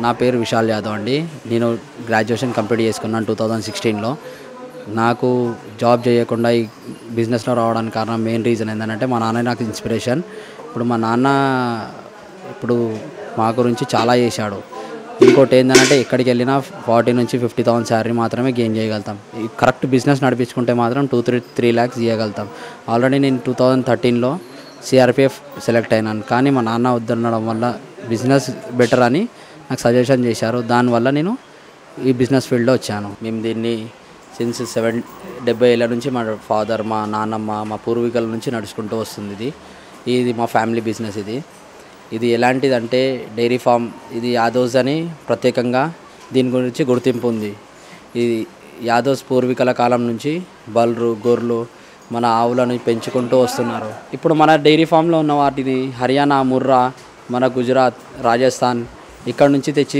నా పేరు విశాల్ యాదవ్ అండి నేను గ్రాడ్యుయేషన్ కంప్లీట్ చేసుకున్నాను టూ థౌజండ్ సిక్స్టీన్లో నాకు జాబ్ చేయకుండా ఈ బిజినెస్లో రావడానికి కారణం మెయిన్ రీజన్ ఏంటంటే మా నాన్న నాకు ఇన్స్పిరేషన్ ఇప్పుడు మా నాన్న ఇప్పుడు మా గురించి చాలా చేశాడు ఇంకోటి ఏంటంటే ఎక్కడికి వెళ్ళినా ఫార్టీ నుంచి ఫిఫ్టీ థౌసండ్ శాలరీ మాత్రమే గెయిన్ చేయగలుగుతాం ఈ కరెక్ట్ బిజినెస్ నడిపించుకుంటే మాత్రం టూ త్రీ త్రీ ల్యాక్స్ చేయగలుగుతాం ఆల్రెడీ నేను టూ థౌజండ్ థర్టీన్లో సిఆర్పిఎఫ్ సెలెక్ట్ అయినాను కానీ మా నాన్న వద్దనడం వల్ల బిజినెస్ బెటర్ అని నాకు సజెషన్ చేశారు దానివల్ల నేను ఈ బిజినెస్ ఫీల్డ్లో వచ్చాను మేము దీన్ని సిన్స్ సెవెన్ డెబ్బై ఏళ్ళ నుంచి మా ఫాదర్ మా నాన్నమ్మ మా పూర్వీకుల నుంచి నడుచుకుంటూ వస్తుంది ఇది ఇది మా ఫ్యామిలీ బిజినెస్ ఇది ఇది ఎలాంటిదంటే డైరీ ఫామ్ ఇది యాదవ్స్ అని ప్రత్యేకంగా దీని గురించి గుర్తింపు ఉంది ఇది యాదవ్స్ పూర్వీకుల కాలం నుంచి బల్రు గొర్రెలు మన ఆవులను పెంచుకుంటూ వస్తున్నారు ఇప్పుడు మన డైరీ ఫామ్లో ఉన్న వాటిని హర్యానా ముర్రా మన గుజరాత్ రాజస్థాన్ ఇక్కడ నుంచి తెచ్చి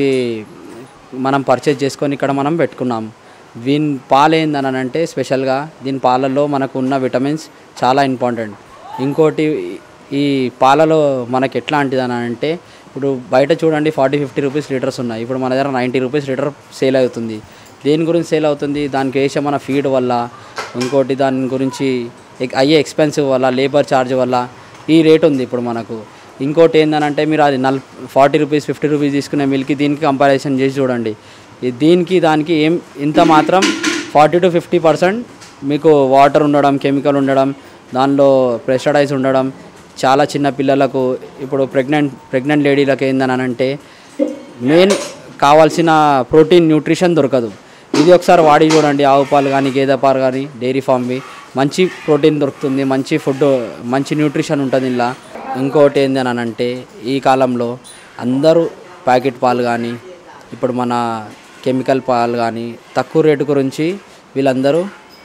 మనం పర్చేజ్ చేసుకొని ఇక్కడ మనం పెట్టుకున్నాం దీని పాలు ఏందని అంటే స్పెషల్గా దీని పాలల్లో మనకు ఉన్న విటమిన్స్ చాలా ఇంపార్టెంట్ ఇంకోటి ఈ పాలలో మనకి ఎట్లాంటిదని అంటే ఇప్పుడు బయట చూడండి ఫార్టీ ఫిఫ్టీ రూపీస్ లీటర్స్ ఉన్నాయి ఇప్పుడు మన దగ్గర నైంటీ రూపీస్ లీటర్ సేల్ అవుతుంది దేని గురించి సేల్ అవుతుంది దానికి వేసే మన ఫీడ్ వల్ల ఇంకోటి దాని గురించి ఎక్- అయ్యే ఎక్స్పెన్సివ్ వల్ల లేబర్ ఛార్జ్ వల్ల ఈ రేట్ ఉంది ఇప్పుడు మనకు ఇంకోటి ఏంటంటే మీరు అది నల్ ఫార్టీ రూపీస్ ఫిఫ్టీ రూపీస్ తీసుకునే మిల్క్ దీనికి కంపారిజన్ చేసి చూడండి ఈ దీనికి దానికి ఏం ఇంత మాత్రం ఫార్టీ టు ఫిఫ్టీ పర్సెంట్ మీకు వాటర్ ఉండడం కెమికల్ ఉండడం దానిలో ప్రెషరైజ్ ఉండడం చాలా చిన్న పిల్లలకు ఇప్పుడు ప్రెగ్నెంట్ ప్రెగ్నెంట్ లేడీలకు ఏందని అంటే మెయిన్ కావాల్సిన ప్రోటీన్ న్యూట్రిషన్ దొరకదు ఇది ఒకసారి వాడి చూడండి ఆవు పాలు కానీ గేదె పాలు కానీ డైరీ ఫామ్వి మంచి ప్రోటీన్ దొరుకుతుంది మంచి ఫుడ్ మంచి న్యూట్రిషన్ ఉంటుంది ఇలా ఇంకోటి ఏంది అని అంటే ఈ కాలంలో అందరూ ప్యాకెట్ పాలు కానీ ఇప్పుడు మన కెమికల్ పాలు కానీ తక్కువ రేటు గురించి వీళ్ళందరూ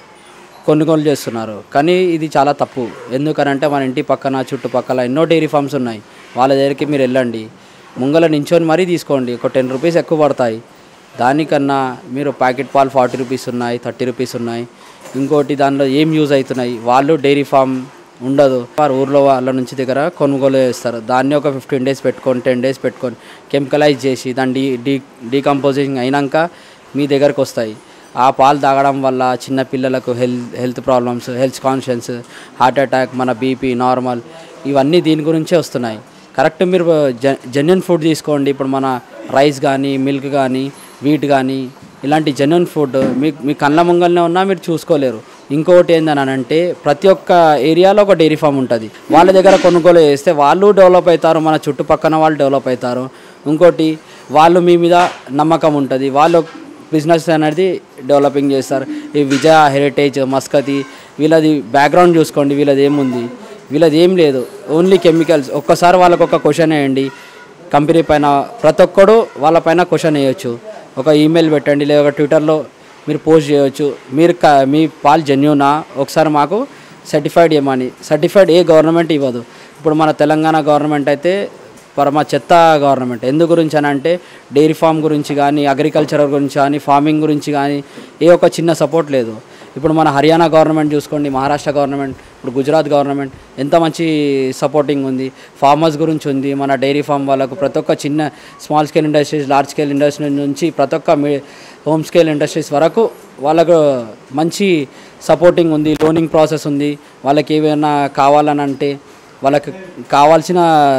కొనుగోలు చేస్తున్నారు కానీ ఇది చాలా తప్పు ఎందుకనంటే మన ఇంటి పక్కన చుట్టుపక్కల ఎన్నో డైరీ ఫామ్స్ ఉన్నాయి వాళ్ళ దగ్గరికి మీరు వెళ్ళండి ముంగల నించొని మరీ తీసుకోండి ఒక టెన్ రూపీస్ ఎక్కువ పడతాయి దానికన్నా మీరు ప్యాకెట్ పాలు ఫార్టీ రూపీస్ ఉన్నాయి థర్టీ రూపీస్ ఉన్నాయి ఇంకోటి దానిలో ఏం యూజ్ అవుతున్నాయి వాళ్ళు డైరీ ఫామ్ ఉండదు వారు ఊర్లో వాళ్ళ నుంచి దగ్గర కొనుగోలు చేస్తారు దాన్ని ఒక ఫిఫ్టీన్ డేస్ పెట్టుకొని టెన్ డేస్ పెట్టుకొని కెమికలైజ్ చేసి దాన్ని డీ డీ డీకంపోజింగ్ అయినాక మీ దగ్గరకు వస్తాయి ఆ పాలు తాగడం వల్ల చిన్న పిల్లలకు health health problems health conscience heart attack మన బీపీ నార్మల్ ఇవన్నీ దీని గురించే వస్తున్నాయి కరెక్ట్ మీరు జె జెన్యున్ ఫుడ్ తీసుకోండి ఇప్పుడు మన రైస్ కానీ మిల్క్ కానీ వీట్ కానీ ఇలాంటి జెన్యున్ ఫుడ్ మీ మీ కళ్ళ ముంగల్నే ఉన్నా మీరు చూసుకోలేరు ఇంకొకటి ఏందని అంటే ప్రతి ఒక్క ఏరియాలో ఒక డైరీ ఫామ్ ఉంటుంది వాళ్ళ దగ్గర కొనుగోలు చేస్తే వాళ్ళు డెవలప్ అవుతారు మన చుట్టుపక్కన వాళ్ళు డెవలప్ అవుతారు ఇంకోటి వాళ్ళు మీ మీద నమ్మకం ఉంటుంది వాళ్ళు బిజినెస్ అనేది డెవలపింగ్ చేస్తారు ఈ విజయ హెరిటేజ్ మస్కతి వీళ్ళది బ్యాక్గ్రౌండ్ చూసుకోండి వీళ్ళది ఏముంది వీళ్ళది ఏం లేదు ఓన్లీ కెమికల్స్ ఒక్కసారి వాళ్ళకు ఒక క్వశ్చన్ వేయండి కంపెనీ పైన ప్రతి ఒక్కడు వాళ్ళపైన క్వశ్చన్ వేయొచ్చు ఒక ఈమెయిల్ పెట్టండి లేదా ఒక ట్విట్టర్లో మీరు పోస్ట్ చేయొచ్చు మీరు క మీ పాలు జెన్యునా ఒకసారి మాకు సర్టిఫైడ్ ఇవ్వమని సర్టిఫైడ్ ఏ గవర్నమెంట్ ఇవ్వదు ఇప్పుడు మన తెలంగాణ గవర్నమెంట్ అయితే పరమ చెత్త గవర్నమెంట్ ఎందు గురించి అని అంటే డైరీ ఫామ్ గురించి కానీ అగ్రికల్చర్ గురించి కానీ ఫార్మింగ్ గురించి కానీ ఏ ఒక్క చిన్న సపోర్ట్ లేదు ఇప్పుడు మన హర్యానా గవర్నమెంట్ చూసుకోండి మహారాష్ట్ర గవర్నమెంట్ ఇప్పుడు గుజరాత్ గవర్నమెంట్ ఎంత మంచి సపోర్టింగ్ ఉంది ఫార్మర్స్ గురించి ఉంది మన డైరీ ఫామ్ వాళ్ళకు ప్రతి ఒక్క చిన్న small scale industries large scale industry నుంచి ప్రతి ఒక్క మీ హోమ్ స్కేల్ ఇండస్ట్రీస్ వరకు వాళ్ళకు మంచి సపోర్టింగ్ ఉంది లోనింగ్ ప్రాసెస్ ఉంది వాళ్ళకి ఏమైనా కావాలని అంటే వాళ్ళకి కావాల్సిన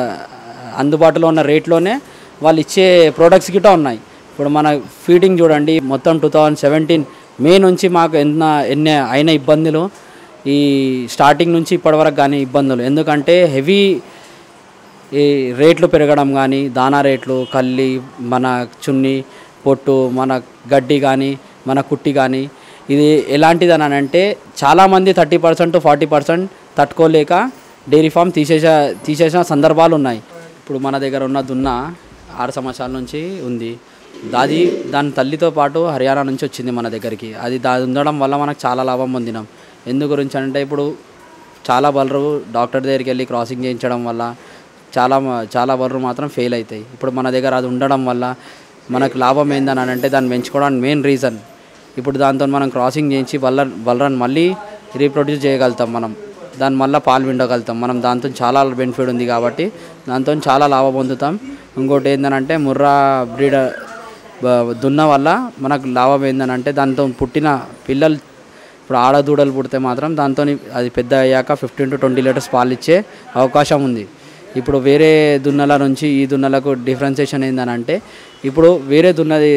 అందుబాటులో ఉన్న రేట్లోనే వాళ్ళు ఇచ్చే ప్రోడక్ట్స్ గిట్ట ఉన్నాయి ఇప్పుడు మన ఫీడింగ్ చూడండి మొత్తం టూ థౌజండ్ సెవెంటీన్ మే నుంచి మాకు ఎన్న ఎన్ని అయిన ఇబ్బందులు ఈ స్టార్టింగ్ నుంచి ఇప్పటివరకు కానీ ఇబ్బందులు ఎందుకంటే హెవీ ఈ రేట్లు పెరగడం కానీ దానా రేట్లు కల్లి మన చున్ని పొట్టు మన గడ్డి కానీ మన కుట్టి కానీ ఇది ఎలాంటిది అని అంటే చాలామంది థర్టీ పర్సెంట్ ఫార్టీ పర్సెంట్ తట్టుకోలేక డైరీ ఫామ్ తీసేసే తీసేసిన సందర్భాలు ఉన్నాయి ఇప్పుడు మన దగ్గర ఉన్న దున్న ఆరు సంవత్సరాల నుంచి ఉంది దాది దాని తల్లితో పాటు హర్యానా నుంచి వచ్చింది మన దగ్గరికి అది దాది ఉండడం వల్ల మనకు చాలా లాభం పొందినాం ఎందు గురించి అంటే ఇప్పుడు చాలా బలరు డాక్టర్ దగ్గరికి వెళ్ళి క్రాసింగ్ చేయించడం వల్ల చాలా మ- చాలా బర్రెలు మాత్రం ఫెయిల్ అవుతాయి ఇప్పుడు మన దగ్గర అది ఉండడం వల్ల మనకు లాభం ఏందని అంటే దాన్ని పెంచుకోవడానికి మెయిన్ రీజన్ ఇప్పుడు దాంతో మనం క్రాసింగ్ చేయించి బల్ల బలరాన్ని మళ్ళీ రీప్రొడ్యూస్ చేయగలుగుతాం మనం దాని వల్ల పాలు పిండగలుగుతాం మనం దాంతో చాలా బెనిఫిట్ ఉంది కాబట్టి దాంతో చాలా లాభం పొందుతాం ఇంకోటి ఏంటంటే ముర్రా బ్రీడ్ దున్న వల్ల మనకు లాభం ఏంటంటే దాంతో పుట్టిన పిల్లలు ఇప్పుడు ఆడదూడలు పుడితే మాత్రం దాంతో అది పెద్ద అయ్యాక ఫిఫ్టీన్ టు ట్వంటీ లీటర్స్ పాలు ఇచ్చే అవకాశం ఉంది ఇప్పుడు వేరే దున్నల నుంచి ఈ దున్నలకు డిఫరెన్సేషన్ ఏంటంటే ఇప్పుడు వేరే దున్నది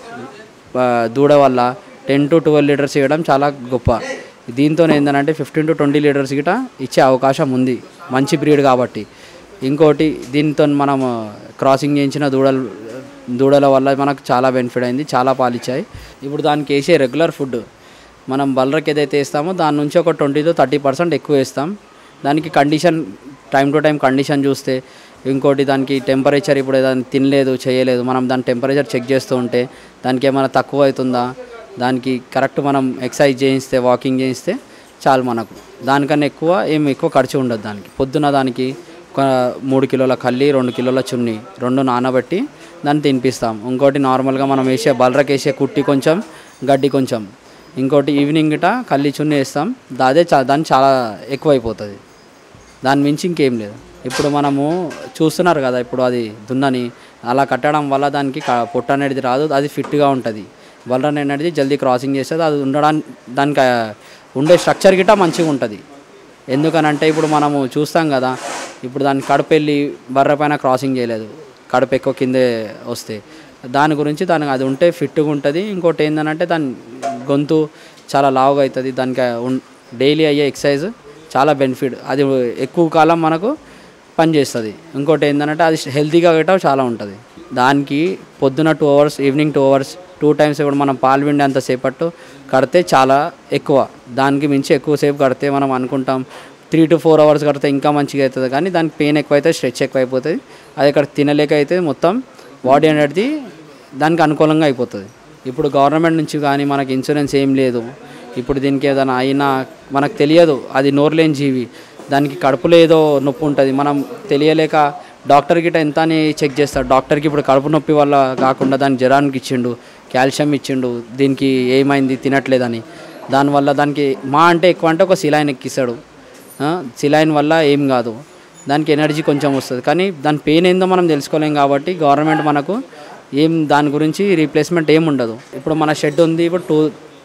ఆ, దూడ వల్ల టెన్ టు ట్వెల్వ్ లీటర్స్ ఇవ్వడం చాలా గొప్ప దీంతో ఏంటంటే ఫిఫ్టీన్ టు ట్వంటీ లీటర్స్ గిట ఇచ్చే అవకాశం ఉంది మంచి బ్రీడ్ కాబట్టి ఇంకోటి దీంతో మనం క్రాసింగ్ చేయించిన దూడలు దూడల వల్ల మనకు చాలా బెనిఫిట్ అయింది చాలా పాలు ఇచ్చాయి ఇప్పుడు దానికి వేసే రెగ్యులర్ ఫుడ్ మనం బలరకి ఏదైతే వేస్తామో దాని నుంచి ఒక ట్వంటీ టు థర్టీ పర్సెంట్ ఎక్కువ వేస్తాం దానికి condition time to time condition చూస్తే ఇంకోటి దానికి టెంపరేచర్ ఇప్పుడు ఏదైనా తినలేదు చేయలేదు మనం దాని టెంపరేచర్ చెక్ చేస్తూ ఉంటే దానికి ఏమైనా తక్కువ అవుతుందా దానికి కరెక్ట్ మనం ఎక్సర్సైజ్ చేయిస్తే వాకింగ్ చేయిస్తే చాలు మనకు దానికన్నా ఎక్కువ ఏం ఎక్కువ ఖర్చు ఉండదు దానికి పొద్దున దానికి ఒక మూడు కిలోల కల్లి రెండు కిలోల చున్ని రెండు నానబెట్టి దాన్ని తినిపిస్తాం ఇంకోటి నార్మల్గా మనం వేసే బలరకి వేసే కుట్టి కొంచెం గడ్డి కొంచెం ఇంకోటి ఈవినింగ్ గిట కల్లి చున్ని వేస్తాం అదే చా దాన్ని చాలా ఎక్కువైపోతుంది దాని మించి ఇంకేం లేదు ఇప్పుడు మనము చూస్తున్నారు కదా ఇప్పుడు అది దున్నని అలా కట్టడం వల్ల దానికి క- పొట్ట అనేది రాదు అది ఫిట్గా ఉంటుంది బలరన్ అనేది జల్దీ క్రాసింగ్ చేస్తుంది అది ఉండడానికి దానికి ఆ, ఉండే స్ట్రక్చర్ గిట్ట మంచిగా ఉంటుంది ఎందుకనంటే ఇప్పుడు మనము చూస్తాం కదా ఇప్పుడు దాని కడుపు వెళ్ళి బర్ర పైన క్రాసింగ్ చేయలేదు కడుపు ఎక్కువ కిందే వస్తే దాని గురించి దానికి అది ఉంటే ఫిట్గా ఉంటుంది ఇంకోటి ఏంటంటే దాని గొంతు చాలా లావుగా అవుతుంది దానికి డైలీ అయ్యే ఎక్సర్సైజ్ చాలా బెనిఫిట్ అది ఎక్కువ కాలం మనకు పనిచేస్తుంది ఇంకోటి ఏంటంటే అది హెల్తీగా గట్రా చాలా ఉంటుంది దానికి పొద్దున two hours evening two hours two times ఇప్పుడు మనం పాలు పిండి అంత సేపట్టు కడితే చాలా ఎక్కువ దానికి మించి ఎక్కువసేపు కడితే మనం అనుకుంటాం త్రీ టు ఫోర్ అవర్స్ కడితే ఇంకా మంచిగా అవుతుంది కానీ దానికి పెయిన్ ఎక్కువ అవుతుంది స్ట్రెచ్ ఎక్కువ అయిపోతుంది అది ఇక్కడ తినలేక అయితే మొత్తం బాడీ అనేది దానికి అనుకూలంగా అయిపోతుంది ఇప్పుడు గవర్నమెంట్ నుంచి కానీ మనకి ఇన్సూరెన్స్ ఏం లేదు ఇప్పుడు దీనికి ఏదైనా అయినా మనకు తెలియదు అది నోరులేని జీవి దానికి కడుపులో ఏదో నొప్పి ఉంటుంది మనం తెలియలేక డాక్టర్ గిట్ట ఎంత అని చెక్ చేస్తాడు డాక్టర్కి ఇప్పుడు కడుపు నొప్పి వల్ల కాకుండా దానికి జ్వరానికి ఇచ్చిండు కాల్షియం ఇచ్చిండు దీనికి ఏమైంది తినట్లేదని దానివల్ల దానికి మా అంటే ఎక్కువ అంటే ఒక సిలాయిన్ ఎక్కిస్తాడు ఆ, సిలాయిన్ వల్ల ఏం కాదు దానికి ఎనర్జీ కొంచెం వస్తుంది కానీ దాని పెయిన్ ఏందో మనం తెలుసుకోలేం కాబట్టి గవర్నమెంట్ మనకు ఏం దాని గురించి రీప్లేస్మెంట్ ఏం ఉండదు ఇప్పుడు మన షెడ్ ఉంది ఇప్పుడు two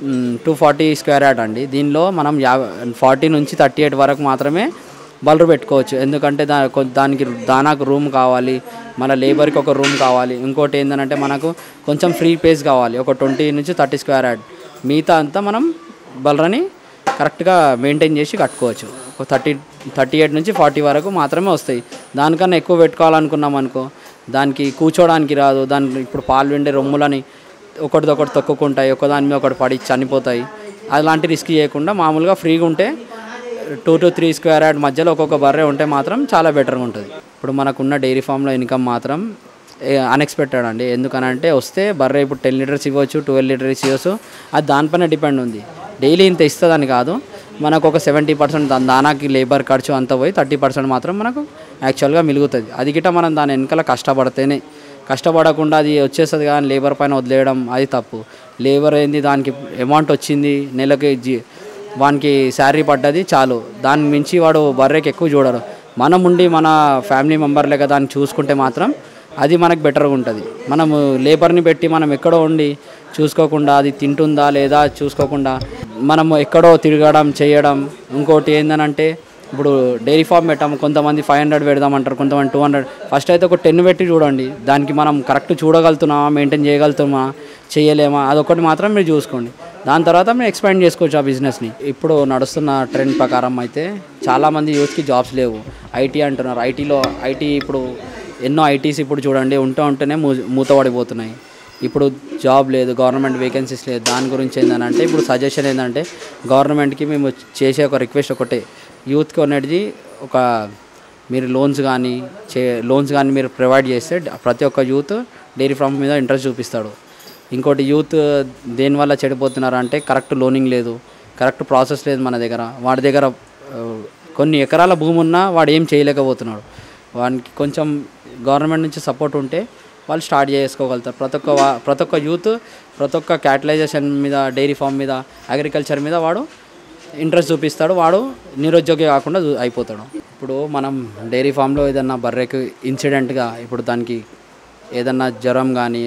two forty square yard అండి దీనిలో మనం యాభై ఫార్టీ నుంచి థర్టీ ఎయిట్ వరకు మాత్రమే బలరు పెట్టుకోవచ్చు ఎందుకంటే దా కొ- దానికి దానాకు రూమ్ కావాలి మన లేబర్కి ఒక రూమ్ కావాలి ఇంకోటి ఏంటంటే మనకు కొంచెం ఫ్రీ ప్లేస్ కావాలి ఒక ట్వంటీ నుంచి థర్టీ స్క్వేర్ యార్డ్ మిగతా అంతా మనం బలరని కరెక్ట్గా మెయింటైన్ చేసి కట్టుకోవచ్చు ఒక థర్టీ థర్టీ ఎయిట్ నుంచి ఫార్టీ వరకు మాత్రమే వస్తాయి దానికన్నా ఎక్కువ పెట్టుకోవాలనుకున్నాం అనుకో దానికి కూర్చోడానికి రాదు దాని ఇప్పుడు పాలు విండే రొమ్ములని ఒకటితో ఒకటి తొక్కుకుంటాయి ఒకదాని మీద ఒకటి పడి చనిపోతాయి అలాంటి రిస్క్ చేయకుండా మామూలుగా ఫ్రీగా ఉంటే two to three square yard మధ్యలో ఒక్కొక్క బర్రె ఉంటే మాత్రం చాలా బెటర్గా ఉంటుంది ఇప్పుడు మనకున్న డైరీ ఫామ్లో ఇన్కమ్ మాత్రం అన్ఎక్స్పెక్టెడ్ అండి ఎందుకనంటే వస్తే బర్రె ఇప్పుడు టెన్ లీటర్స్ ఇవ్వచ్చు ట్వెల్వ్ లీటర్స్ ఇవ్వచ్చు అది దానిపైన డిపెండ్ ఉంది డైలీ ఇంత ఇస్తుందని కాదు మనకు ఒక సెవెంటీ పర్సెంట్ దాని దానాకి లేబర్ ఖర్చు అంతా పోయి థర్టీ పర్సెంట్ మాత్రం మనకు యాక్చువల్గా మిలుగుతుంది అది గిట్ట మనం దాని వెనకాల కష్టపడితేనే కష్టపడకుండా అది వచ్చేస్తుంది కానీ లేబర్ పైన వదిలేయడం అది తప్పు లేబర్ ఏంది దానికి అమౌంట్ వచ్చింది నెలకి జీ వానికి శాలరీ పడ్డది చాలు దాని మించి వాడు బర్రెకి ఎక్కువ చూడరు మనం ఉండి మన ఫ్యామిలీ మెంబర్ లెక్క దాన్ని చూసుకుంటే మాత్రం అది మనకు బెటర్గా ఉంటుంది మనము లేబర్ని పెట్టి మనం ఎక్కడో ఉండి చూసుకోకుండా అది తింటుందా లేదా చూసుకోకుండా మనము ఎక్కడో తిరగడం చేయడం ఇంకోటి ఏందనంటే ఇప్పుడు డైరీ ఫామ్ పెట్టాము కొంతమంది ఫైవ్ హండ్రెడ్ పెడదామంటారు కొంతమంది టూ హండ్రెడ్ ఫస్ట్ అయితే ఒక టెన్ పెట్టి చూడండి దానికి మనం కరెక్ట్ చూడగలుగుతున్నామా మెయింటైన్ చేయగలుగుతామా చేయలేమా అదొకటి మాత్రం మీరు చూసుకోండి దాని తర్వాత మీరు ఎక్స్పాండ్ చేసుకోవచ్చు ఆ బిజినెస్ని ఇప్పుడు నడుస్తున్న ట్రెండ్ ప్రకారం అయితే చాలామంది యూత్కి జాబ్స్ లేవు ఐటీ అంటున్నారు ఐటీలో ఐటీ ఇప్పుడు ఎన్నో ఐటీస్ ఇప్పుడు చూడండి ఉంటూ ఉంటేనే మూ మూతపడిపోతున్నాయి ఇప్పుడు జాబ్ లేదు గవర్నమెంట్ వేకెన్సీస్ లేదు దాని గురించి ఏంటంటే ఇప్పుడు సజెషన్ ఏంటంటే గవర్నమెంట్కి మేము చేసే ఒక రిక్వెస్ట్ ఒకటే యూత్కి అనేది ఒక మీరు లోన్స్ కానీ చే లోన్స్ కానీ మీరు ప్రొవైడ్ చేస్తే ప్రతి ఒక్క యూత్ డైరీ ఫార్మ్ మీద ఇంట్రెస్ట్ చూపిస్తాడు ఇంకోటి యూత్ దేనివల్ల చెడిపోతున్నారు అంటే కరెక్ట్ లోనింగ్ లేదు కరెక్ట్ ప్రాసెస్ లేదు మన దగ్గర వాడి దగ్గర ఆ, కొన్ని ఎకరాల భూమి ఉన్నా వాడు ఏం చేయలేకపోతున్నాడు వానికి కొంచెం గవర్నమెంట్ నుంచి సపోర్ట్ ఉంటే వాళ్ళు స్టార్ట్ చేసుకోగలుగుతారు ప్రతి ఒక్క వా- ప్రతి ఒక్క యూత్ ప్రతి ఒక్క క్యాటలైజేషన్ మీద డైరీ ఫామ్ మీద అగ్రికల్చర్ మీద వాడు ఇంట్రెస్ట్ చూపిస్తాడు వాడు నిరుద్యోగి కాకుండా చూ- అయిపోతాడు ఇప్పుడు మనం డైరీ ఫామ్లో ఏదన్నా బర్రెకి ఇన్సిడెంట్గా ఇప్పుడు దానికి ఏదన్నా జ్వరం కానీ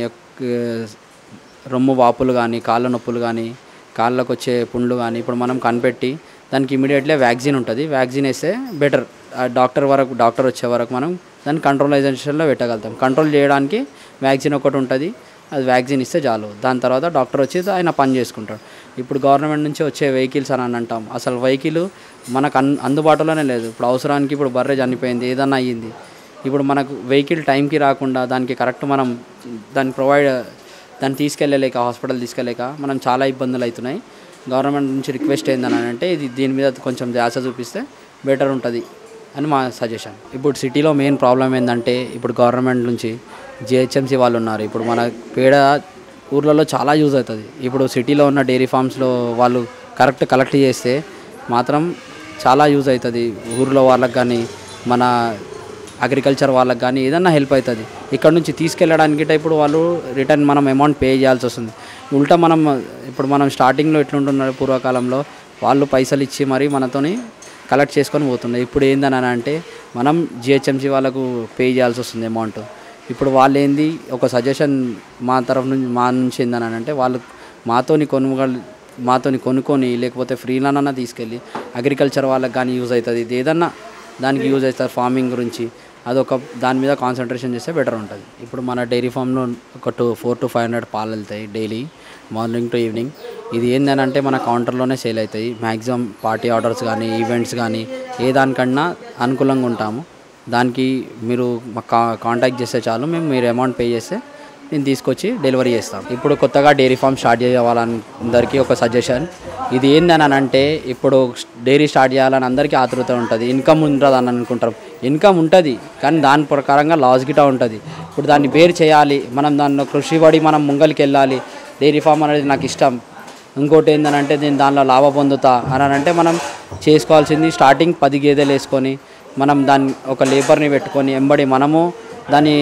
రొమ్ము వాపులు కానీ కాళ్ళ నొప్పులు కానీ కాళ్ళకు వచ్చే పుండ్లు కానీ ఇప్పుడు మనం కనిపెట్టి దానికి ఇమీడియట్లీ వ్యాక్సిన్ ఉంటుంది వ్యాక్సిన్ వేస్తే బెటర్ డాక్టర్ వరకు డాక్టర్ వచ్చే వరకు మనం దాన్ని కంట్రోలైజేషన్లో పెట్టగలుగుతాం కంట్రోల్ చేయడానికి వ్యాక్సిన్ ఒకటి ఉంటుంది అది వ్యాక్సిన్ ఇస్తే చాలు దాని తర్వాత డాక్టర్ వచ్చి ఆయన పని చేసుకుంటాడు ఇప్పుడు గవర్నమెంట్ నుంచి వచ్చే వెహికల్స్ అని అని అంటాం అసలు వెహికల్ మనకు అన్ అందుబాటులోనే లేదు ఇప్పుడు అవసరానికి ఇప్పుడు బర్రె చనిపోయింది ఏదన్నా అయ్యింది ఇప్పుడు మనకు వెహికల్ టైంకి రాకుండా దానికి కరెక్ట్ మనం దాన్ని ప్రొవైడ్ దాన్ని తీసుకెళ్ళలేక హాస్పిటల్ తీసుకెళ్ళలేక మనం చాలా ఇబ్బందులు అవుతున్నాయి గవర్నమెంట్ నుంచి రిక్వెస్ట్ ఏందని అంటే ఇది దీని మీద కొంచెం ధ్యాస చూపిస్తే బెటర్ ఉంటుంది అని మా సజెషన్ ఇప్పుడు సిటీలో మెయిన్ ప్రాబ్లం ఏంటంటే ఇప్పుడు గవర్నమెంట్ నుంచి జిహెచ్ఎంసీ వాళ్ళు ఉన్నారు ఇప్పుడు మన పేడ ఊర్లలో చాలా యూజ్ అవుతుంది ఇప్పుడు సిటీలో ఉన్న డైరీ ఫామ్స్లో వాళ్ళు కరెక్ట్ కలెక్ట్ చేస్తే మాత్రం చాలా యూజ్ అవుతుంది ఊర్లో వాళ్ళకి కానీ మన అగ్రికల్చర్ వాళ్ళకి కానీ ఏదన్నా హెల్ప్ అవుతుంది ఇక్కడ నుంచి తీసుకెళ్ళడానికి గిట్ట ఇప్పుడు వాళ్ళు రిటర్న్ మనం అమౌంట్ పే చేయాల్సి వస్తుంది ఉల్టా మనం ఇప్పుడు మనం స్టార్టింగ్లో ఎట్లుంటున్నారు పూర్వకాలంలో వాళ్ళు పైసలు ఇచ్చి మరి మనతోని కలెక్ట్ చేసుకొని పోతుండే ఇప్పుడు ఏందని అంటే మనం జిహెచ్ఎంసీ వాళ్ళకు పే చేయాల్సి వస్తుంది అమౌంట్ ఇప్పుడు వాళ్ళు ఏంది ఒక సజెషన్ మా తరఫు నుంచి మా నుంచి ఏందని అంటే వాళ్ళు మాతోని కొనుగోలు మాతోని కొనుక్కొని లేకపోతే ఫ్రీలానన్నా తీసుకెళ్ళి అగ్రికల్చర్ వాళ్ళకి కానీ యూజ్ అవుతుంది ఇది ఏదన్నా దానికి యూజ్ అవుతుంది ఫార్మింగ్ గురించి అదొక దాని మీద కాన్సన్ట్రేషన్ చేస్తే బెటర్ ఉంటుంది ఇప్పుడు మన డైరీ ఫామ్లో ఒక two four to five hundred పాలు వెళ్తాయి డైలీ మార్నింగ్ టు ఈవినింగ్ ఇది ఏందని అంటే మన కౌంటర్లోనే సేల్ అవుతాయి మ్యాక్సిమం పార్టీ ఆర్డర్స్ కానీ ఈవెంట్స్ కానీ ఏ దానికన్నా అనుకూలంగా ఉంటాము దానికి మీరు మాకు కా కాంటాక్ట్ చేస్తే చాలు మేము మీరు అమౌంట్ పే చేస్తే నేను తీసుకొచ్చి డెలివరీ చేస్తాం ఇప్పుడు కొత్తగా డైరీ ఫామ్ స్టార్ట్ చేయాలని అందరికీ ఒక సజెషన్ ఇది ఏందని అని అంటే ఇప్పుడు డైరీ స్టార్ట్ చేయాలని అందరికీ ఆతృత ఉంటుంది ఇన్కమ్ ఉంటుంది అని అనుకుంటారు ఇన్కమ్ ఉంటుంది కానీ దాని ప్రకారంగా లాస్ గిటా ఉంటుంది ఇప్పుడు దాన్ని వేరు చేయాలి మనం దాన్ని కృషి పడి మనం ముంగలికి వెళ్ళాలి డైరీ ఫామ్ అనేది నాకు ఇష్టం ఇంకోటి ఏంటంటే నేను దానిలో లాభ పొందుతా అని అంటే మనం చేసుకోవాల్సింది స్టార్టింగ్ పది గేదెలు వేసుకొని మనం దాన్ని ఒక లేబర్ని పెట్టుకొని ఎంబడి మనము దాన్ని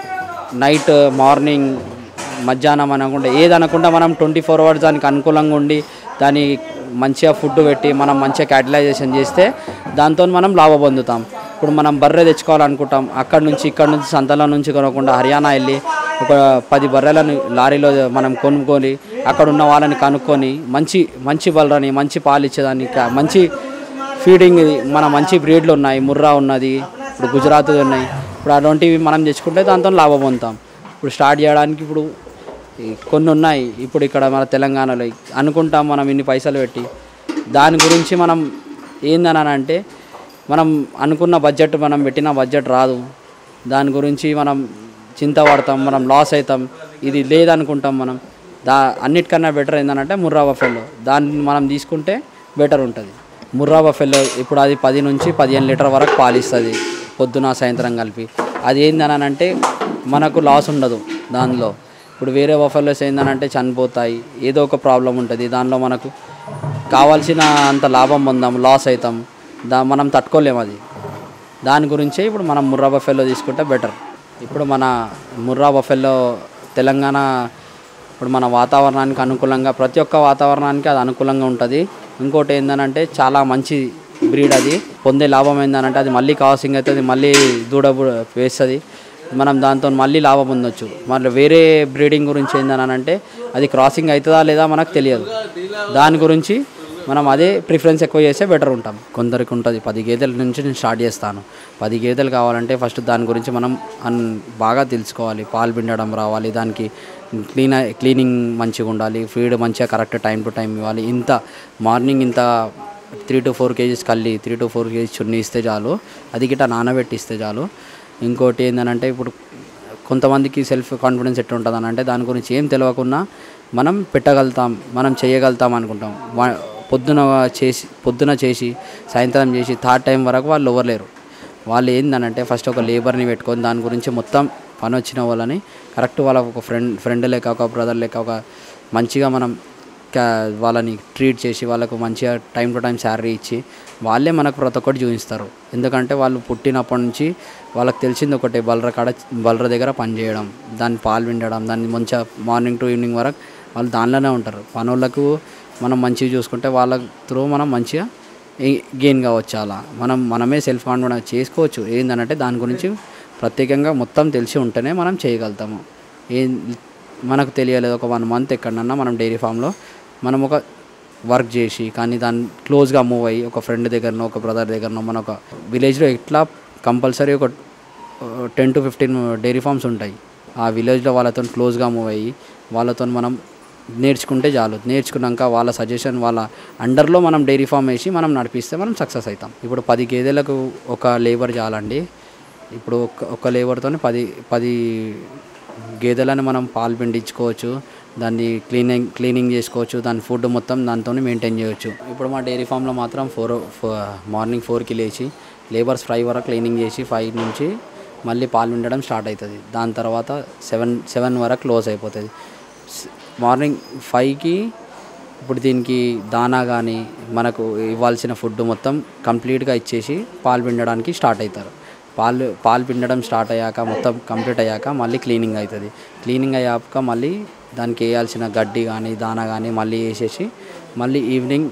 నైట్ మార్నింగ్ మధ్యాహ్నం అనకుండా ఏది అనకుండా మనం ట్వంటీ ఫోర్ అవర్స్ దానికి అనుకూలంగా ఉండి దాని మంచిగా ఫుడ్ పెట్టి మనం మంచిగా క్యాటిలైజేషన్ చేస్తే దాంతో మనం లాభ పొందుతాం ఇప్పుడు మనం బర్రె తెచ్చుకోవాలనుకుంటాం అక్కడ నుంచి ఇక్కడ నుంచి సంతలో నుంచి కొనకుండా హర్యానా వెళ్ళి ఒక పది బర్రెలను లారీలో మనం కొనుక్కొని అక్కడ ఉన్న వాళ్ళని కనుక్కొని మంచి మంచి బర్రెని మంచి పాలు ఇచ్చేదాన్ని కా- మంచి ఫీడింగ్ ఇది మన మంచి బ్రీడ్లు ఉన్నాయి ముర్రా ఉన్నది ఇప్పుడు గుజరాత్ ఉన్నాయి ఇప్పుడు అటువంటివి మనం తెచ్చుకుంటే దాంతో లాభం పొందుతాం ఇప్పుడు స్టార్ట్ చేయడానికి ఇప్పుడు ఈ కొన్ని ఉన్నాయి ఇప్పుడు ఇక్కడ మన తెలంగాణలో అనుకుంటాం మనం ఇన్ని పైసలు పెట్టి దాని గురించి మనం ఏందని అంటే మనం అనుకున్న బడ్జెట్ మనం పెట్టిన బడ్జెట్ రాదు దాని గురించి మనం చింత పడతాం మనం లాస్ అవుతాం ఇది లేదనుకుంటాం మనం దా అన్నిటికన్నా బెటర్ ఏంటంటే ముర్రా బఫెల్లో దాన్ని మనం తీసుకుంటే బెటర్ ఉంటుంది ముర్రా బఫెల్లో ఇప్పుడు అది పది నుంచి పదిహేను లీటర్ వరకు పాలిస్తుంది పొద్దున సాయంత్రం కలిపి అది ఏందని అంటే మనకు లాస్ ఉండదు దానిలో ఇప్పుడు వేరే బఫెల్లోస్ ఏంటంటే చనిపోతాయి ఏదో ఒక ప్రాబ్లం ఉంటుంది దానిలో మనకు కావాల్సిన అంత లాభం పొందాం లాస్ అవుతాం దా మనం తట్టుకోలేము అది దాని గురించే ఇప్పుడు మనం ముర్రా బఫెల్లో తీసుకుంటే బెటర్ ఇప్పుడు మన ముర్రా బఫెల్లో తెలంగాణ ఇప్పుడు మన వాతావరణానికి అనుకూలంగా ప్రతి ఒక్క వాతావరణానికి అది అనుకూలంగా ఉంటుంది ఇంకోటి ఏంటంటే చాలా మంచి బ్రీడ్ అది పొందే లాభం ఏంటంటే అది మళ్ళీ కాసింగ్ అవుతుంది మళ్ళీ దూడ బు- వేస్తుంది మనం దాంతో మళ్ళీ లాభం పొందొచ్చు మళ్ళీ వేరే బ్రీడింగ్ గురించి ఏందని అంటే అది క్రాసింగ్ అవుతుందా లేదా మనకు తెలియదు దాని గురించి మనం అదే ప్రిఫరెన్స్ ఎక్కువ చేస్తే బెటర్ ఉంటాం కొందరికి ఉంటుంది పది గేదెల నుంచి నేను స్టార్ట్ చేస్తాను పది గేదెలు కావాలంటే ఫస్ట్ దాని గురించి మనం అన్ బాగా తెలుసుకోవాలి పాలు పిండడం రావాలి దానికి క్లీన్ క్లీనింగ్ మంచిగా ఉండాలి ఫీడ్ మంచిగా కరెక్ట్ టైం టు టైం ఇవ్వాలి ఇంత మార్నింగ్ ఇంత త్రీ టు ఫోర్ కేజీస్ కల్లి త్రీ టు ఫోర్ కేజీస్ చున్నీ ఇస్తే చాలు అది గిట్ట నానబెట్టి ఇస్తే చాలు ఇంకోటి ఏంటంటే ఇప్పుడు కొంతమందికి సెల్ఫ్ కాన్ఫిడెన్స్ ఎట్లా ఉంటుంది అని అంటే దాని గురించి ఏం తెలియకున్నా మనం పెట్టగలుగుతాం మనం చేయగలుగుతాం అనుకుంటాం వా- పొద్దున చేసి పొద్దున చేసి సాయంత్రం చేసి థర్డ్ టైం వరకు వాళ్ళు ఇవ్వలేరు వాళ్ళు ఏందనంటే ఫస్ట్ ఒక లేబర్ని పెట్టుకొని దాని గురించి మొత్తం పని వచ్చిన వాళ్ళని కరెక్ట్ వాళ్ళ ఒక ఫ్రెండ్ ఫ్రెండ్ లెక్క ఒక బ్రదర్ లెక్క ఒక మంచిగా మనం క్యా- వాళ్ళని ట్రీట్ చేసి వాళ్ళకు మంచిగా టైం టు టైం శాలరీ ఇచ్చి వాళ్ళే మనకు ప్రతి ఒక్కటి చూపిస్తారు ఎందుకంటే వాళ్ళు పుట్టినప్పటి నుంచి వాళ్ళకి తెలిసింది ఒకటే బలర కాడ బలర దగ్గర పని చేయడం దాన్ని పాలు పిండడం దాన్ని మంచిగా మార్నింగ్ టు ఈవినింగ్ వరకు వాళ్ళు దానిలోనే ఉంటారు పనోళ్ళకు మనం మంచిగా చూసుకుంటే వాళ్ళ త్రూ మనం మంచిగా గెయిన్ కావచ్చు అలా మనం మనమే సెల్ఫ్ కాన్ఫిడెన్స్ చేసుకోవచ్చు ఏందనంటే దాని గురించి ప్రత్యేకంగా మొత్తం తెలిసి ఉంటేనే మనం చేయగలుగుతాము ఏం మనకు తెలియలేదు ఒక వన్ మంత్ ఎక్కడన్నా మనం డైరీ ఫామ్లో మనం ఒక వర్క్ చేసి కానీ దాన్ని క్లోజ్గా మూవ్ అయ్యి ఒక ఫ్రెండ్ దగ్గరనో ఒక బ్రదర్ దగ్గరనో మన ఒక విలేజ్లో ఎట్లా కంపల్సరీ ఒక ten to fifteen dairy farms ఉంటాయి ఆ విలేజ్లో వాళ్ళతో క్లోజ్గా మూవ్ అయ్యి వాళ్ళతో మనం నేర్చుకుంటే చాలు నేర్చుకున్నాక వాళ్ళ సజెషన్ వాళ్ళ అండర్లో మనం డైరీ ఫామ్ వేసి మనం నడిపిస్తే మనం సక్సెస్ అవుతాం ఇప్పుడు పది గేదెలకు ఒక లేబర్ చాలండి ఇప్పుడు ఒక ఒక లేబర్తో పది పది గేదెలను మనం పాలు పిండించుకోవచ్చు దాన్ని క్లీనింగ్ క్లీనింగ్ చేసుకోవచ్చు దాని ఫుడ్ మొత్తం దాంతో మెయింటైన్ చేయవచ్చు ఇప్పుడు మా డైరీ ఫామ్లో మాత్రం ఫోర్ మార్నింగ్ ఫోర్కి లేచి లేబర్స్ ఫైవ్ వరకు క్లీనింగ్ చేసి ఫైవ్ నుంచి మళ్ళీ పాలు పిండడం స్టార్ట్ అవుతుంది దాని తర్వాత సెవెన్ సెవెన్ వరకు క్లోజ్ అయిపోతుంది మార్నింగ్ ఫైవ్కి ఇప్పుడు దీనికి దానా కానీ మనకు ఇవ్వాల్సిన ఫుడ్ మొత్తం కంప్లీట్గా ఇచ్చేసి పాలు పిండడానికి స్టార్ట్ అవుతారు పాలు పాలు పిండడం స్టార్ట్ అయ్యాక మొత్తం కంప్లీట్ అయ్యాక మళ్ళీ క్లీనింగ్ అవుతుంది క్లీనింగ్ అయ్యాక మళ్ళీ దానికి వేయాల్సిన గడ్డి కానీ దానా కానీ మళ్ళీ వేసేసి మళ్ళీ ఈవినింగ్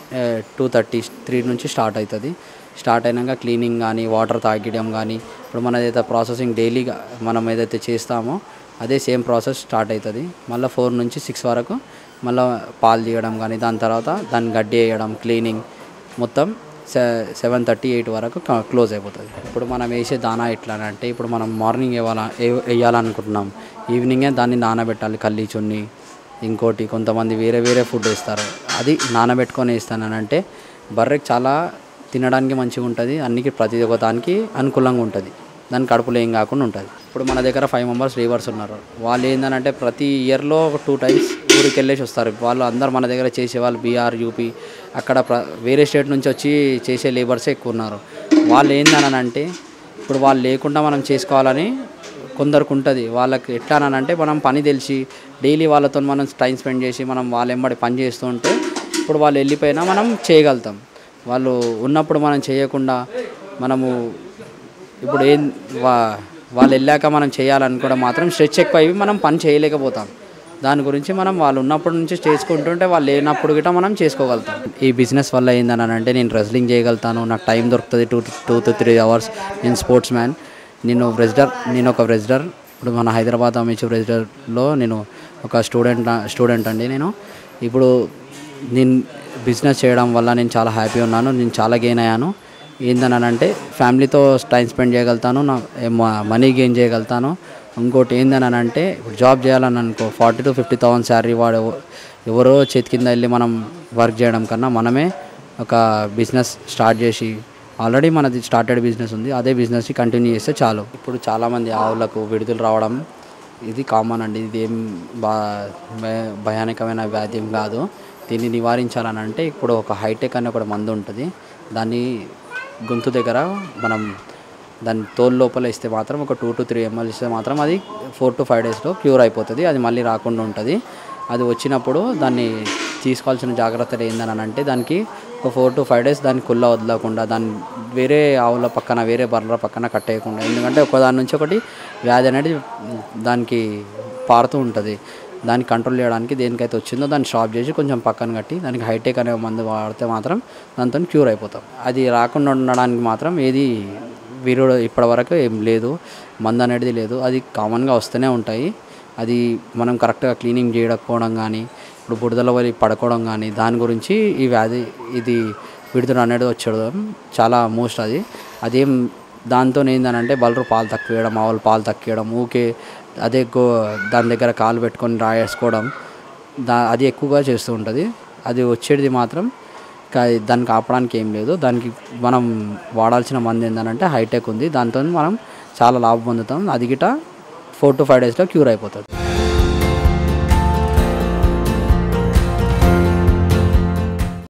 టూ థర్టీ త్రీ నుంచి స్టార్ట్ అవుతుంది స్టార్ట్ అయినాక క్లీనింగ్ కానీ వాటర్ తాగడం కానీ ఇప్పుడు మన ఏదైతే ప్రాసెసింగ్ డైలీగా మనం ఏదైతే చేస్తామో అదే సేమ్ ప్రాసెస్ స్టార్ట్ అవుతుంది మళ్ళీ ఫోర్ నుంచి సిక్స్ వరకు మళ్ళీ పాలు తీయడం కానీ దాని తర్వాత దాన్ని గడ్డి వేయడం క్లీనింగ్ మొత్తం సె సెవెన్ థర్టీ ఎయిట్ వరకు క- క్లోజ్ అయిపోతుంది ఇప్పుడు మనం వేసే దానా ఎట్లా అంటే ఇప్పుడు మనం మార్నింగ్ ఇవ్వాల ఏ- వేయాలనుకుంటున్నాం ఈవినింగే దాన్ని నానబెట్టాలి కల్లి చున్ని ఇంకోటి కొంతమంది వేరే వేరే ఫుడ్ వేస్తారు అది నానబెట్టుకొని వేస్తానంటే బర్రెకి చాలా తినడానికి మంచిగా ఉంటుంది అన్నికి ప్రతి ఒక్క దానికి అనుకూలంగా ఉంటుంది దాని కడుపులో ఏం కాకుండా ఉంటుంది ఇప్పుడు మన దగ్గర ఫైవ్ మెంబర్స్ లేబర్స్ ఉన్నారు వాళ్ళు ఏంటంటే ప్రతి ఇయర్లో ఒక టూ టైమ్స్ ఊరికి వెళ్ళేసి వస్తారు వాళ్ళు అందరు మన దగ్గర చేసే వాళ్ళు బీఆర్ యూపీ అక్కడ ప్ర వేరే స్టేట్ నుంచి వచ్చి చేసే లేబర్సే ఎక్కువ ఉన్నారు వాళ్ళు ఏందనంటే ఇప్పుడు వాళ్ళు లేకుండా మనం చేసుకోవాలని కొందరికి ఉంటుంది వాళ్ళకి ఎట్లా అంటే మనం పని తెలిసి డైలీ వాళ్ళతో మనం టైం స్పెండ్ చేసి మనం వాళ్ళ ఎంబడి పని చేస్తూ ఉంటే ఇప్పుడు వాళ్ళు వెళ్ళిపోయినా మనం చేయగలుగుతాం వాళ్ళు ఉన్నప్పుడు మనం చేయకుండా మనము ఇప్పుడు ఏం వా వాళ్ళు వెళ్ళాక మనం చేయాలనుకోవడం మాత్రం స్ట్రెచ్ ఎక్కువ అయ్యి మనం పని చేయలేకపోతాం దాని గురించి మనం వాళ్ళు ఉన్నప్పటి నుంచి చేసుకుంటుంటే వాళ్ళు లేనప్పుడు గిట్ట మనం చేసుకోగలుగుతాం ఈ బిజినెస్ వల్ల ఏందని అంటే నేను రెజ్లింగ్ చేయగలుగుతాను నాకు టైం దొరుకుతుంది two two to three hours నేను స్పోర్ట్స్ మ్యాన్ నేను రెజిడర్ నేను ఒక రెజిడర్ ఇప్పుడు మన హైదరాబాద్ అమేచూర్ రెజిడర్లో నేను ఒక స్టూడెంట్ స్టూడెంట్ అండి నేను ఇప్పుడు నేను బిజినెస్ చేయడం వల్ల నేను చాలా హ్యాపీ ఉన్నాను నేను చాలా గెయిన్ అయ్యాను ఏందని అంటే ఫ్యామిలీతో టైం స్పెండ్ చేయగలుగుతాను నా మనీ గెయిన్ చేయగలుగుతాను ఇంకోటి ఏందని అంటే ఇప్పుడు జాబ్ చేయాలని అనుకో forty to fifty thousand salary వాడు ఎవరో చేతి కింద వెళ్ళి మనం వర్క్ చేయడం కన్నా మనమే ఒక బిజినెస్ స్టార్ట్ చేసి ఆల్రెడీ మనది స్టార్టెడ్ బిజినెస్ ఉంది అదే బిజినెస్ని కంటిన్యూ చేస్తే చాలు ఇప్పుడు చాలామంది ఆవులకు విడుదల రావడం ఇది కామన్ అండి ఇది ఏం బా భయ- భయానకమైన వ్యాధి ఏం కాదు దీన్ని నివారించాలని అంటే ఇప్పుడు ఒక హైటెక్ అనే ఒక మందు ఉంటుంది దాన్ని గొంతు దగ్గర మనం దాని తోలు లోపల ఇస్తే మాత్రం ఒక టూ టు త్రీ ఎంఎల్ ఇస్తే మాత్రం అది ఫోర్ టు ఫైవ్ డేస్లో క్యూర్ అయిపోతుంది అది మళ్ళీ రాకుండా ఉంటుంది అది వచ్చినప్పుడు దాన్ని తీసుకోవాల్సిన జాగ్రత్తలు ఏందని అంటే దానికి ఒక ఫోర్ టు ఫైవ్ డేస్ దాన్ని కుల్ల వదలకుండా దాన్ని వేరే ఆవుల పక్కన వేరే బర్రెల పక్కన కట్టేయకుండా ఎందుకంటే ఒక దాని నుంచి ఒకటి వ్యాధి అనేది దానికి పారుతూ ఉంటుంది దాన్ని కంట్రోల్ చేయడానికి దేనికైతే వచ్చిందో దాన్ని స్టాప్ చేసి కొంచెం పక్కన కట్టి దానికి హైటెక్ అనే మందు వాడితే మాత్రం దాంతో క్యూర్ అయిపోతాం అది రాకుండా ఉండడానికి మాత్రం ఏది వీరుడు ఇప్పటివరకు ఏం లేదు మందు అనేది లేదు అది కామన్గా వస్తూనే ఉంటాయి అది మనం కరెక్ట్గా క్లీనింగ్ చేయకపోవడం కానీ ఇప్పుడు బురదల వలి పడుకోవడం కానీ దాని గురించి ఈ వ్యాధి ఇది విడుదల అనేది వచ్చడం చాలా మోస్ట్ అది అదేం దాంతో ఏందనంటే బలరు పాలు తక్కువ వేయడం ఆవులు పాలు తక్కువేయడం ఊకే అదే గో దాని దగ్గర కాలు పెట్టుకొని రాయేసుకోవడం దా అది ఎక్కువగా చేస్తూ ఉంటుంది అది వచ్చేది మాత్రం కా- దానికి ఆపడానికి ఏం లేదు దానికి మనం వాడాల్సిన మంది ఏంటంటే హైటెక్ ఉంది దాంతో మనం చాలా లాభం పొందుతాం అది గిట ఫోర్ టు ఫైవ్ డేస్లో క్యూర్ అయిపోతుంది